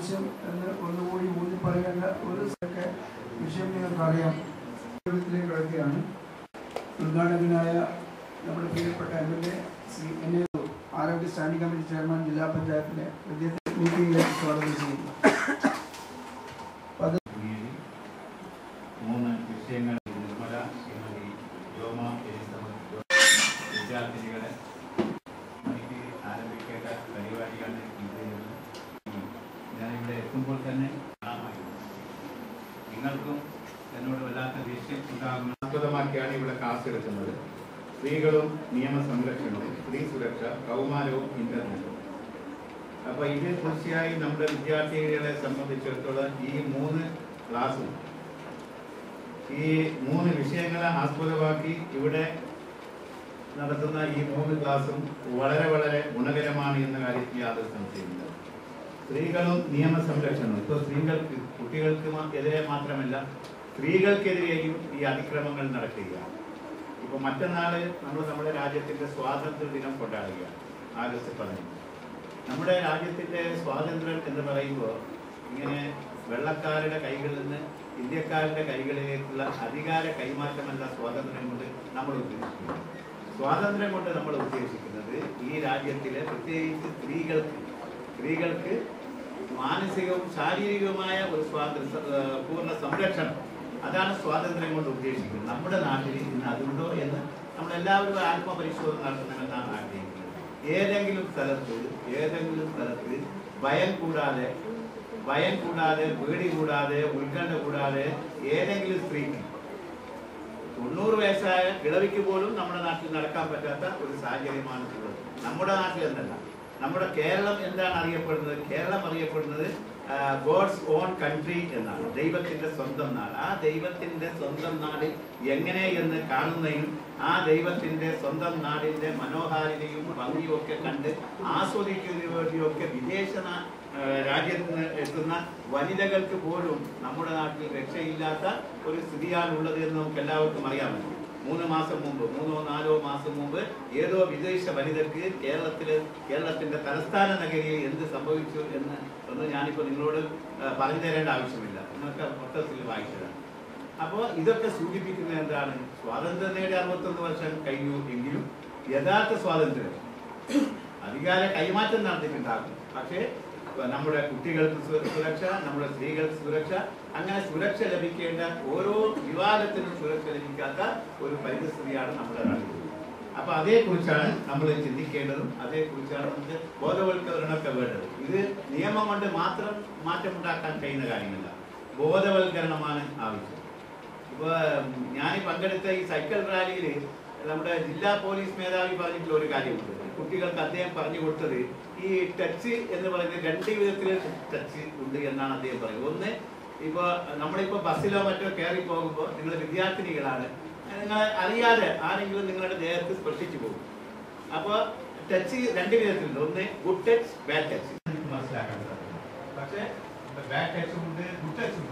ആവശ്യം എന്ന് ഒന്നുകൂടി ഊന്നി പറയേണ്ട ഒരു ഒക്കെ വിഷയം നിങ്ങൾക്ക് അറിയാം യോഗത്തിലേക്ക് കിടക്കുകയാണ് ഉദ്ഘാടകനായ നമ്മുടെ പ്രിയപ്പെട്ട M L A Shri N A ആരോഗ്യ സ്റ്റാൻഡിംഗ് കമ്മിറ്റി ചെയർമാൻ ജില്ലാ പഞ്ചായത്തിലെ വിദ്യാർത്ഥി മീറ്റിംഗിലേക്ക് സ്വാഗതം ചെയ്യുന്നു തീയതി മൂന്ന് വിഷയങ്ങൾ നിർമ്മല ശ്രീമതി ജോമ എലിസബത്ത് ജോ- വിദ്യാർത്ഥിനികളെ എനിക്ക് ആരംഭിക്കേണ്ട പരിപാടിയാണ് ഇത് എന്ന് ഞാനിവിടെ എത്തുമ്പോൾ തന്നെ കാണാമായിരുന്നു നിങ്ങൾക്കും എന്നോട് വല്ലാത്ത ദേഷ്യം ഉണ്ടാകുന്ന ആസ്പദമാക്കിയാണ് ഇവിടെ ക്ലാസ് എടുക്കുന്നത് സ്ത്രീകളും നിയമ സംരക്ഷണവും സ്ത്രീ സുരക്ഷ കൗമാരവും ഇന്റർനെറ്റും അപ്പൊ ഇത് തീർച്ചയായും നമ്മുടെ വിദ്യാർത്ഥികളെ സംബന്ധിച്ചിടത്തോളം ഈ മൂന്ന് ക്ലാസ്സും ഈ മൂന്ന് വിഷയങ്ങളെ ആസ്പദമാക്കി ഇവിടെ നടത്തുന്ന ഈ മൂന്ന് ക്ലാസ്സും വളരെ വളരെ ഗുണകരമാണ് എന്ന കാര്യത്തിൽ യാതൊരു സംശയമില്ല സ്ത്രീകളും നിയമ സംരക്ഷണവും ഇപ്പോൾ സ്ത്രീകൾക്ക് കുട്ടികൾക്ക് മാ- എതിരെ മാത്രമല്ല സ്ത്രീകൾക്കെതിരെയും ഈ അതിക്രമങ്ങൾ നടക്കുകയാണ് ഇപ്പൊ മറ്റന്നാള് നമ്മൾ നമ്മുടെ രാജ്യത്തിന്റെ സ്വാതന്ത്ര്യ ദിനം കൊണ്ടാടുകയാണ് ആഗസ്റ്റ് പതിനഞ്ച് നമ്മുടെ രാജ്യത്തിന്റെ സ്വാതന്ത്ര്യം എന്ന് പറയുമ്പോൾ ഇങ്ങനെ വെള്ളക്കാരുടെ കൈകളിൽ നിന്ന് ഇന്ത്യക്കാരുടെ കൈകളിലേക്കുള്ള അധികാര കൈമാറ്റമല്ല സ്വാതന്ത്ര്യം കൊണ്ട് നമ്മൾ ഉദ്ദേശിക്കുന്നത് സ്വാതന്ത്ര്യം കൊണ്ട് നമ്മൾ ഉദ്ദേശിക്കുന്നത് ഈ രാജ്യത്തിലെ പ്രത്യേകിച്ച് സ്ത്രീകൾക്ക് സ്ത്രീകൾക്ക് മാനസികവും ശാരീരികവുമായ ഒരു സ്വാതന്ത്ര്യ ഏഹ് പൂർണ്ണ സംരക്ഷണം അതാണ് സ്വാതന്ത്ര്യം കൊണ്ട് ഉദ്ദേശിക്കുന്നത് നമ്മുടെ നാട്ടിൽ ഇന്ന് അതുണ്ടോ എന്ന് നമ്മളെല്ലാവരും ആത്മപരിശോധന നടത്തണമെന്നാണ് ആഗ്രഹിക്കുന്നത് ഏതെങ്കിലും സ്ഥലത്ത് ഏതെങ്കിലും സ്ഥലത്ത് ഭയം കൂടാതെ ഭയം കൂടാതെ പേടി കൂടാതെ ഉത്കണ്ഠ കൂടാതെ ഏതെങ്കിലും സ്ത്രീക്ക് തൊണ്ണൂറ് വയസ്സായ കിളവിക്ക് പോലും നമ്മുടെ നാട്ടിൽ നടക്കാൻ പറ്റാത്ത ഒരു സാഹചര്യമാണ് ഉള്ളത് നമ്മുടെ നാട്ടിൽ എന്നല്ല നമ്മുടെ കേരളം എന്താണ് അറിയപ്പെടുന്നത് കേരളം അറിയപ്പെടുന്നത് ഗോഡ്സ് ഓൺ കൺട്രി എന്നാണ് ദൈവത്തിന്റെ സ്വന്തം നാട് ആ ദൈവത്തിന്റെ സ്വന്തം നാട് എങ്ങനെ എന്ന് കാണുന്നതിനും ആ ദൈവത്തിന്റെ സ്വന്തം നാടിന്റെ മനോഹാരിതയും ഭംഗിയും ഒക്കെ കണ്ട് ആസ്വദിക്കുന്നതിനു വേണ്ടിയൊക്കെ വിദേശ നാ- ആ, രാജ്യത്ത് നിന്ന് എത്തുന്ന വനിതകൾക്ക് പോലും നമ്മുടെ നാട്ടിൽ രക്ഷയില്ലാത്ത ഒരു സ്ഥിതിയാണ് ഉള്ളത് എന്ന് നമുക്ക് എല്ലാവർക്കും അറിയാമല്ലോ മൂന്ന് മാസം മുമ്പ് മൂന്നോ നാലോ മാസം മുമ്പ് ഏതോ വിദേശ വനിതക്ക് കേരളത്തില് കേരളത്തിന്റെ തലസ്ഥാന നഗരിയിൽ എന്ത് സംഭവിച്ചു എന്ന് ഒന്ന് ഞാനിപ്പോ നിങ്ങളോട് ആ, പറഞ്ഞു തരേണ്ട ആവശ്യമില്ല നിങ്ങൾക്ക് മൊത്തത്തിൽ വായിച്ചതാണ് അപ്പോൾ ഇതൊക്കെ സൂചിപ്പിക്കുന്നത് എന്താണ് സ്വാതന്ത്ര്യം നേടി അറുപത്തൊന്ന് വർഷം കഴിഞ്ഞു എങ്കിലും യഥാർത്ഥ സ്വാതന്ത്ര്യം അധികാര കൈമാറ്റം നടത്തിയിട്ടുണ്ടാകും പക്ഷേ നമ്മുടെ കുട്ടികൾക്ക് സു- സുരക്ഷ നമ്മുടെ സ്ത്രീകൾക്ക് സുരക്ഷ അങ്ങനെ സുരക്ഷ ലഭിക്കേണ്ട ഓരോ വിവാദത്തിനും സുരക്ഷ ലഭിക്കാത്ത ഒരു പരിസ്ഥിതിയാണ് നമ്മുടെ നാട്ടിൽ അപ്പൊ അതേക്കുറിച്ചാണ് നമ്മൾ ചിന്തിക്കേണ്ടതും അതേക്കുറിച്ചാണ് നമുക്ക് ബോധവൽക്കരണമൊക്കെ വേണ്ടത് ഇത് നിയമം കൊണ്ട് മാത്രം മാറ്റമുണ്ടാക്കാൻ കഴിയുന്ന കാര്യമല്ല ബോധവൽക്കരണമാണ് ആവശ്യം ഇപ്പൊ ഞാൻ പങ്കെടുത്ത ഈ സൈക്കിൾ റാലിയിൽ നമ്മുടെ ജില്ലാ പോലീസ് മേധാവി പറഞ്ഞിട്ടുള്ള ഒരു കാര്യമുണ്ട് കുട്ടികൾക്ക് അദ്ദേഹം പറഞ്ഞു കൊടുത്തത് ഈ ടച്ച് എന്ന് പറയുന്നത് രണ്ട് വിധത്തിൽ ടച്ച് ഉണ്ട് എന്നാണ് അദ്ദേഹം പറയുന്നത് ഒന്ന് ഇപ്പൊ നമ്മളിപ്പോ ബസ്സിലോ മറ്റോ കയറി പോകുമ്പോൾ നിങ്ങൾ വിദ്യാർത്ഥിനികളാണ് നിങ്ങൾ അറിയാതെ ആരെങ്കിലും നിങ്ങളുടെ ദേഹത്ത് സ്പർശിച്ചു പോകും അപ്പൊ ടച്ച് രണ്ട് വിധത്തിലുണ്ട് ഒന്ന് ഗുഡ് ടച്ച് ബാഡ് ടച്ച് മനസ്സിലാക്കാൻ സാധിക്കും പക്ഷേ ബാഡ് ടച്ചും ഉണ്ട് ഗുഡ് ടച്ചും